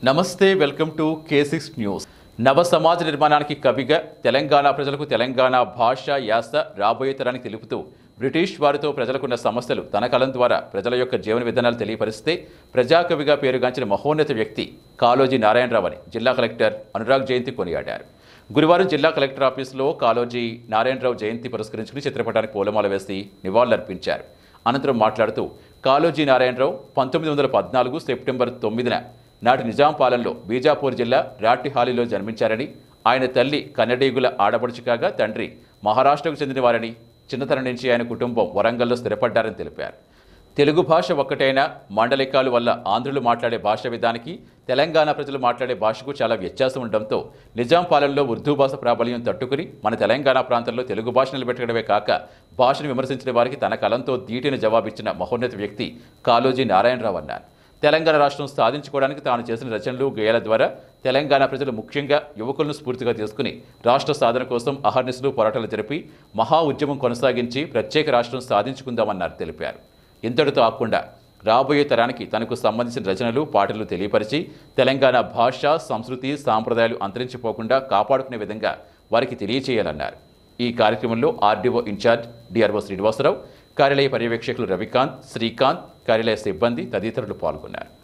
నమస్తే welcome to K six news నవ సమాజ నిర్మాణానికి కవిగా తెలంగాణ ప్రజలకు తెలంగాణ భాష యాస రాబోయే తరానికి తెలుపుతూ బ్రిటిష్ వారితో ప్రజలకున్న సమస్యలు తన కలం ద్వారా ప్రజల యొక్క జీవన విధానాలు తెలియపరిస్తే ప్రజాకవిగా పేరుగాంచిన మహోన్నత వ్యక్తి కాళోజీ నారాయణరావు అని జిల్లా కలెక్టర్ అనురాగ్ జయంతి కొనియాడారు గురువారం జిల్లా కలెక్టర్ ఆఫీసులో కాళోజీ నారాయణరావు జయంతి పురస్కరించుకుని చిత్రపటానికి పూలమాల వేసి నివాళులర్పించారు అనంతరం మాట్లాడుతూ కాళోజీ నారాయణరావు పంతొమ్మిది వందల పద్నాలుగు సెప్టెంబర్ తొమ్మిదిన నాటి నిజాం పాలనలో బీజాపూర్ జిల్లా రాటిహాలిలో జన్మించారని ఆయన తల్లి కన్నడీగుల ఆడపడుచు కాగా తండ్రి మహారాష్ట్రకు చెందిన వారని చిన్నతనం నుంచి ఆయన కుటుంబం వరంగల్లో స్థిరపడ్డారని తెలిపారు తెలుగు భాష ఒక్కటైనా మాండలికాలు వల్ల ఆంధ్రులు మాట్లాడే భాష విధానికి తెలంగాణ ప్రజలు మాట్లాడే భాషకు చాలా వ్యత్యాసం ఉండడంతో నిజాం పాలనలో ఉర్దూ భాష ప్రాబల్యం తట్టుకుని మన తెలంగాణ ప్రాంతంలో తెలుగు భాష నిలబెట్టడమే కాక భాషను విమర్శించిన వారికి తన కలంతో ధీటిన జవాబిచ్చిన మహోన్నత వ్యక్తి కాళోజీ నారాయణరావు అన్నారు తెలంగాణ రాష్ట్రం సాధించుకోవడానికి తాను చేసిన రచనలు గేయాల ద్వారా తెలంగాణ ప్రజలు ముఖ్యంగా యువకులను స్ఫూర్తిగా తీసుకుని రాష్ట్ర సాధన కోసం అహర్నిశలు పోరాటాలు జరిపి మహా ఉద్యమం కొనసాగించి ప్రత్యేక రాష్ట్రం సాధించుకుందామన్నారు తెలిపారు ఇంతటితో ఆకుండా రాబోయే తరానికి తనకు సంబంధించిన రచనలు పాటలు తెలియపరిచి తెలంగాణ భాష సంస్కృతి సాంప్రదాయాలు అంతరించిపోకుండా కాపాడుకునే విధంగా వారికి తెలియచేయాలన్నారు ఈ కార్యక్రమంలో ఆర్డీఓ ఇన్ఛార్జ్ డిఆర్ఓ శ్రీనివాసరావు కార్యాలయ పర్యవేక్షకులు రవికాంత్ శ్రీకాంత్ కార్యాలయ సిబ్బంది తదితరులు పాల్గొన్నారు